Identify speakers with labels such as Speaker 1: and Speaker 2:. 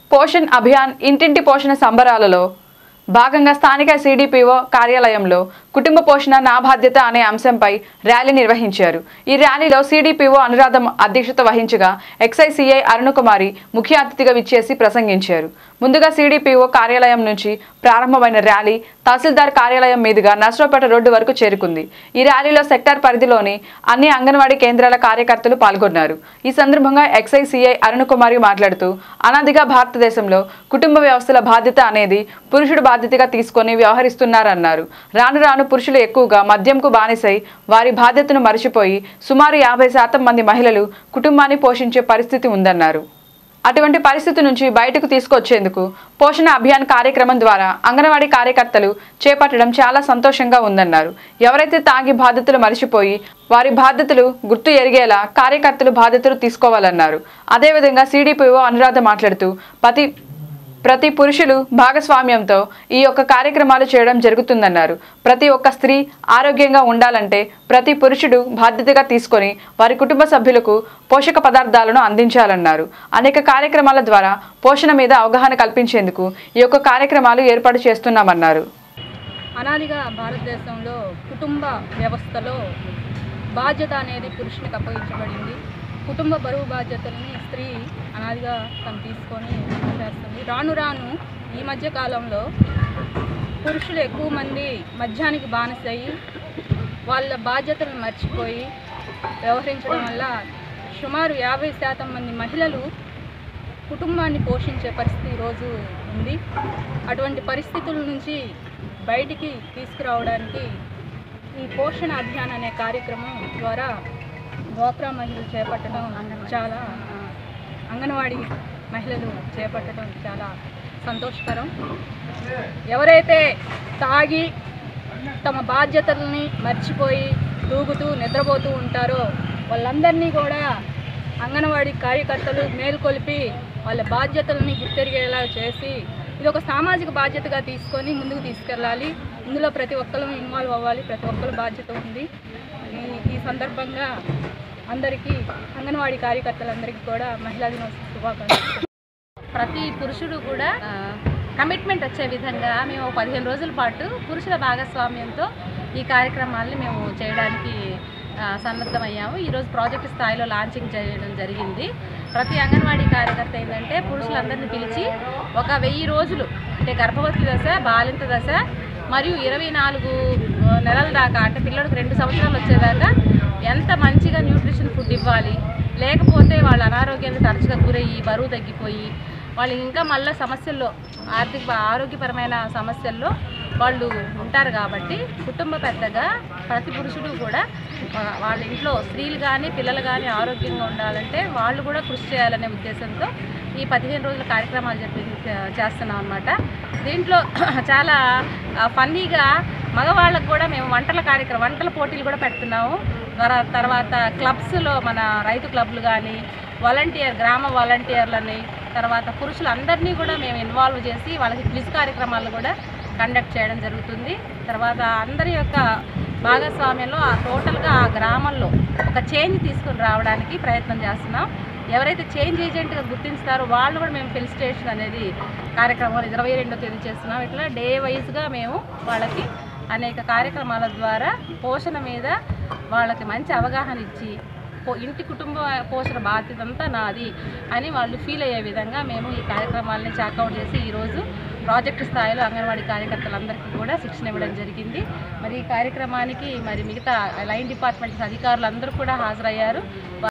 Speaker 1: పోషణ్ అభియాన్ ఇంటింటి పోషణ సంబరాలలో భాగంగా స్థానిక సిడిపిఓ కార్యాలయంలో కుటుంబ పోషణ నా బాధ్యత అనే అంశంపై ర్యాలీ నిర్వహించారు ఈ ర్యాలీలో సిడిపిఓ అనురాధం అధ్యక్షత వహించగా ఎక్సైసీఐ అరుణకుమారి ముఖ్య అతిథిగా విచ్చేసి ప్రసంగించారు ముందుగా సిడిపిఓ కార్యాలయం నుంచి ప్రారంభమైన ర్యాలీ తహసీల్దార్ కార్యాలయం మీదుగా నర్సరావుపేట రోడ్డు వరకు చేరుకుంది ఈ ర్యాలీలో సెక్టార్ పరిధిలోని అన్ని అంగన్వాడీ కేంద్రాల కార్యకర్తలు పాల్గొన్నారు ఈ సందర్భంగా ఎక్సైసీఐ అరుణకుమారి మాట్లాడుతూ అనాదిగా భారతదేశంలో కుటుంబ వ్యవస్థల బాధ్యత అనేది పురుషుడు బాధ్యతగా తీసుకొని వ్యవహరిస్తున్నారన్నారు రాను రాను పురుషులు ఎక్కువగా మద్యంకు బానిసై వారి బాధ్యతను మరిచిపోయి సుమారు యాభై శాతం మంది మహిళలు కుటుంబాన్ని పోషించే పరిస్థితి ఉందన్నారు అటువంటి పరిస్థితి నుంచి బయటకు తీసుకొచ్చేందుకు పోషణ అభియాన్ కార్యక్రమం ద్వారా అంగన్వాడీ కార్యకర్తలు చేపట్టడం చాలా సంతోషంగా ఉందన్నారు ఎవరైతే తాగి బాధ్యతలు మరిచిపోయి వారి బాధ్యతలు గుర్తు ఎరిగేలా కార్యకర్తలు బాధ్యతలు తీసుకోవాలన్నారు అదేవిధంగా సిడిపిఓ అనురాధ మాట్లాడుతూ ప్రతి ప్రతి పురుషులు భాగస్వామ్యంతో ఈ యొక్క కార్యక్రమాలు చేయడం జరుగుతుందన్నారు ప్రతి ఒక్క స్త్రీ ఆరోగ్యంగా ఉండాలంటే ప్రతి పురుషుడు బాధ్యతగా తీసుకొని వారి కుటుంబ సభ్యులకు పోషక పదార్థాలను అందించాలన్నారు అనేక కార్యక్రమాల ద్వారా పోషణ మీద అవగాహన కల్పించేందుకు ఈ యొక్క కార్యక్రమాలు ఏర్పాటు చేస్తున్నామన్నారు
Speaker 2: అనాదిగా భారతదేశంలో కుటుంబ వ్యవస్థలో బాధ్యత అనేది పురుషునికి అప్పగించబడింది కుటుంబ బరువు బాధ్యతలని స్త్రీ అనాదిగా తను తీసుకొని చేస్తుంది రాను రాను ఈ మధ్య కాలంలో పురుషులు ఎక్కువ మంది మద్యానికి బానిసయ్యి వాళ్ళ బాధ్యతలను మర్చిపోయి వ్యవహరించడం వల్ల సుమారు యాభై శాతం మంది మహిళలు కుటుంబాన్ని పోషించే పరిస్థితి ఈరోజు ఉంది అటువంటి పరిస్థితుల నుంచి బయటికి తీసుకురావడానికి ఈ పోషణ అభియాన్ అనే కార్యక్రమం ద్వారా డ్వాక్రా మహిళలు చేపట్టడం చాలా ఆ, అంగన్వాడీ మహిళలు చేపట్టడం చాలా సంతోషకరం ఎవరైతే తాగి తమ బాధ్యతల్ని మర్చిపోయి తూగుతూ నిద్రపోతూ ఉంటారో వాళ్ళందరినీ కూడా అంగన్వాడీ కార్యకర్తలు మేల్కొలిపి వాళ్ళ బాధ్యతలని గుర్తెరిగేలా చేసి ఇది ఒక సామాజిక బాధ్యతగా తీసుకొని ముందుకు తీసుకెళ్ళాలి ఇందులో ప్రతి ఒక్కరు ఇన్వాల్వ్ అవ్వాలి ప్రతి ఒక్కరు బాధ్యత ఉంది ఈ ఈ సందర్భంగా అందరికీ అంగన్వాడీ కార్యకర్తలందరికీ కూడా మహిళా దినోత్సవ శుభాకాంక్షలు
Speaker 3: ప్రతి పురుషుడు కూడా కమిట్మెంట్ వచ్చే విధంగా మేము ఒక పదిహేను రోజుల పాటు పురుషుల భాగస్వామ్యంతో ఈ కార్యక్రమాల్ని మేము చేయడానికి ఆ, సన్నద్ధమయ్యాము ఈరోజు ప్రాజెక్ట్ స్థాయిలో లాంచింగ్ చేయడం జరిగింది ప్రతి అంగన్వాడీ కార్యకర్త ఏంటంటే పురుషులందరినీ పిలిచి ఒక వెయ్యి రోజులు అంటే గర్భవతి దశ బాలింత దశ మరియు ఇరవై నాలుగు ఆ, నెలల దాకా అంటే పిల్లడికి రెండు సంవత్సరాలు వచ్చేదాకా ఎంత మంచిగా న్యూట్రిషన్ ఫుడ్ ఇవ్వాలి లేకపోతే వాళ్ళ అనారోగ్యానికి తరచుగా గురయ్యి బరువు తగ్గిపోయి వాళ్ళు ఇంకా మళ్ళీ సమస్యల్లో ఆర్థిక ఆరోగ్యపరమైన సమస్యల్లో వాళ్ళు ఉంటారు కాబట్టి కుటుంబ పెద్దగా ప్రతి పురుషుడు కూడా వా- వాళ్ళ ఇంట్లో స్త్రీలు కానీ పిల్లలు కానీ ఆరోగ్యంగా ఉండాలంటే వాళ్ళు కూడా కృషి చేయాలనే ఉద్దేశంతో ఈ పదిహేను రోజుల కార్యక్రమాలు చెప్పి చేస్తున్నాం అనమాట దీంట్లో చాలా ఆ, ఫన్నీగా మగవాళ్ళకు కూడా మేము వంటల కార్యక్రమం వంటల పోటీలు కూడా పెడుతున్నాము తర్వా- తర్వాత క్లబ్స్లో మన రైతు క్లబ్లు కానీ వాలంటీర్ గ్రామ వాలంటీర్లని తర్వాత పురుషులందరినీ కూడా మేము ఇన్వాల్వ్ చేసి వాళ్ళకి క్విజ్ కార్యక్రమాలు కూడా కండక్ట్ చేయడం జరుగుతుంది తర్వాత అందరి యొక్క భాగస్వామ్యంలో ఆ టోటల్గా ఆ గ్రామంలో ఒక చేంజ్ తీసుకుని రావడానికి ప్రయత్నం చేస్తున్నాం ఎవరైతే చేంజ్ ఏజెంట్గా గుర్తిస్తారో వాళ్ళు కూడా మేము ఫెలిసిటేషన్ అనేది కార్యక్రమం ఇరవై రెండో తేదీ చేస్తున్నాం ఇట్లా డే వైజ్గా మేము వాళ్ళకి అనేక కార్యక్రమాల ద్వారా పోషణ మీద వాళ్ళకి మంచి అవగాహన ఇచ్చి పో- ఇంటి కుటుంబ పోషణ బాధ్యత అంతా నాది అని వాళ్ళు ఫీల్ అయ్యే విధంగా మేము ఈ కార్యక్రమాలని చాకౌట్ చేసి ఈరోజు ప్రాజెక్టు స్థాయిలో అంగన్వాడీ కార్యకర్తలందరికీ కూడా శిక్షణ ఇవ్వడం జరిగింది మరి ఈ కార్యక్రమానికి మరి మిగతా లైన్ డిపార్ట్మెంట్స్ అధికారులు అందరూ కూడా హాజరయ్యారు